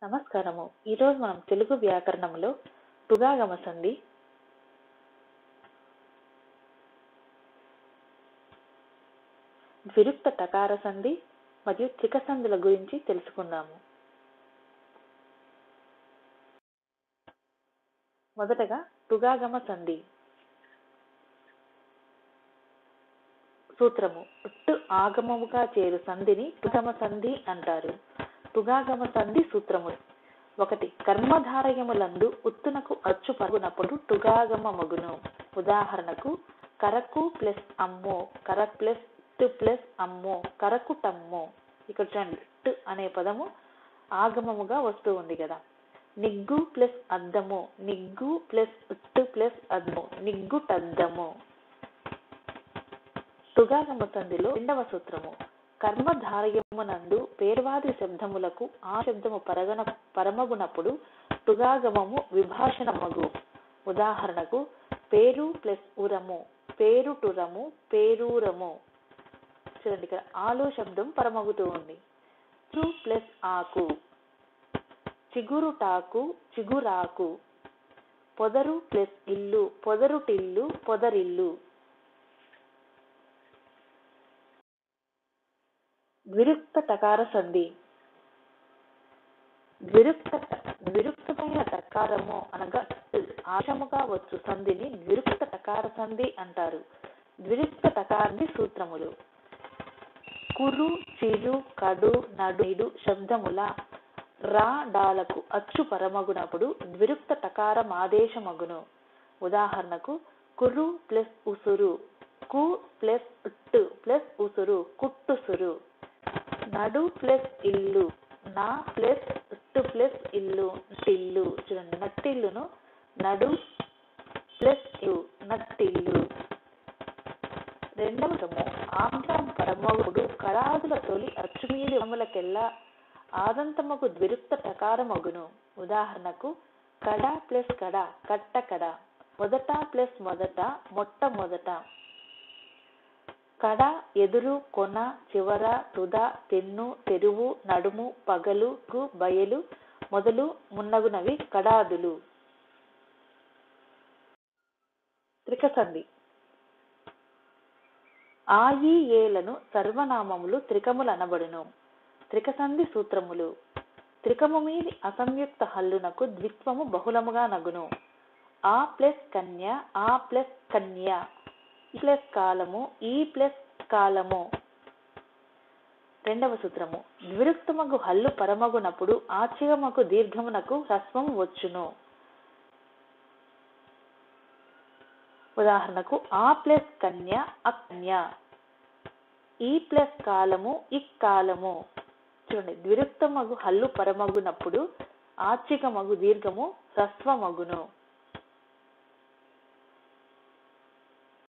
నమస్కారము ఈరోజు మనం తెలుగు వ్యాకరణంలో టుగాగమ సంధి ద్విరుక్త టకార సంధి మరియు త్రిక సంధుల గురించి తెలుసుకుందాము మొదటగా టుగాగమ సంధి సూత్రము టు ఆగమముగా చేరు సంధిని టుగమ సంధి అంటారు టుగాగమ సంధి సూత్రములు ఒకటి కర్మధారయములందు ఉత్తునకు అచ్చు పరుగునప్పుడు టుగాగమ మగును ఉదాహరణకు కరకు ప్లస్ అమ్మో కర ప్లస్ టు ప్లస్ అమ్మో కరకుటమ్మో ఇక్కడ చూడండి టు అనే పదము ఆగమముగా వస్తూ ఉంది కదా నిగ్గు ప్లస్ అద్దము నిగ్గు ప్లస్ టు ప్లస్ అద్దము నిగ్గుటద్దము తుగాగమ సంధిలో రెండవ సూత్రము కర్మధారయమునందు పేర్వాది శబ్దములకు ఆ శబ్దము పరగన పరమగునప్పుడు తుగాగమము విభాషణమగు ఉదాహరణకు పేరు ప్లస్ ఉరము పేరుటురము పేరూరము చూడండి ఇక్కడ ఆలో శబ్దం పరమగుతూ ఉంది చు ప్లస్ ఆకు చిగురుటాకు చిగురాకు పొదరు ప్లస్ ఇల్లు పొదరుటిల్లు పొదరిల్లు ద్విరుక్త టకార సంధి ద్విరుక్త ద్విరుక్తమైన టకారము అనగా ఆశముగా వచ్చు సంధిని ద్విరుక్త టకార సంధి అంటారు ద్విరుక్త టకారాన్ని సూత్రములు కురు చిరు కడు నడు నిడు శబ్దముల రా డాలకు అచ్చు పరమగునప్పుడు ద్విరుక్త టకారం ఆదేశమగును ఉదాహరణకు కురు ప్లస్ ఉసురు కు ప్లస్ టు ప్లస్ ఉసురు కుట్టుసురు నడు ప్లస్ ఇల్లు నా ప్లస్ టు ప్లస్ ఇల్లు నట్టిల్లు చూడండి నట్టిల్లును నడు ప్లస్ ఇల్లు నట్టిల్లు రెండవము ఆంధ్రం పరమగుడు కరాదుల తొలి అచ్చుమీది అములకెల్లా ఆదంతముకు ద్విరుక్త ప్రకారమగును ఉదాహరణకు కడ ప్లస్ కడ కట్ట కడ మొదట ప్లస్ మొదట మొట్టమొదట కడ ఎదురు కొన చివర తుద తెన్ను తెరువు నడుము పగలు గు బయలు మొదలు మున్నగునవి కడాదులు త్రికసంధి ఆయి ఏలను సర్వనామములు త్రికములు అనబడును త్రికసంధి సూత్రములు త్రికము మీది అసంయుక్త హల్లునకు ద్విత్వము బహుళముగా నగును ఆ ప్లస్ కన్య ఆ ప్లస్ కన్య ఈ ప్లస్ కాలము ఈ ప్లస్ కాలము రెండవ సూత్రము ద్విరుక్తమగు హల్లు పరమగునప్పుడు ఆచిగమకు దీర్ఘమునకు హ్రస్వము వచ్చును ఉదాహరణకు ఆ ప్లస్ కన్య అకన్య ఈ ప్లస్ కాలము ఇక్కాలము చూడండి ద్విరుక్తమగు హల్లు పరమగునప్పుడు ఆచికమగు దీర్ఘము హ్రస్వమగును